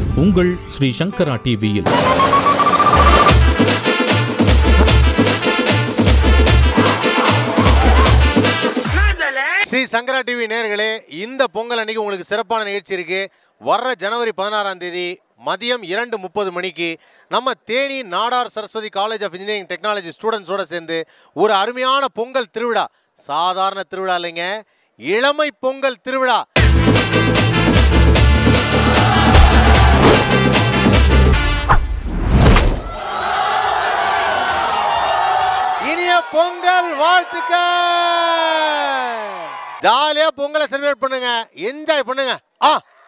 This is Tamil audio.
உங்கள் ஸ்ரீ சங்கரா டிவியில் ஸ்ரீ சங்கரா டிவி நேர்களே இந்த பொங்கல் அன்னைக்கு உங்களுக்கு சிறப்பான நிகழ்ச்சி இருக்கு வர்ற ஜனவரி பதினாறாம் தேதி மதியம் இரண்டு முப்பது மணிக்கு நம்ம Theni Nadar Saraswathi college of engineering technology ஸ்டூடெண்ட்ஸோட சேர்ந்து ஒரு அருமையான பொங்கல் திருவிழா சாதாரண திருவிழா இல்லைங்க இளமை பொங்கல் திருவிழா இனிய பொங்கல் வாழ்த்துக்கள் ஜாலியா பொங்கலை செலிப்ரேட் பண்ணுங்க என்ஜாய் பண்ணுங்க ஆ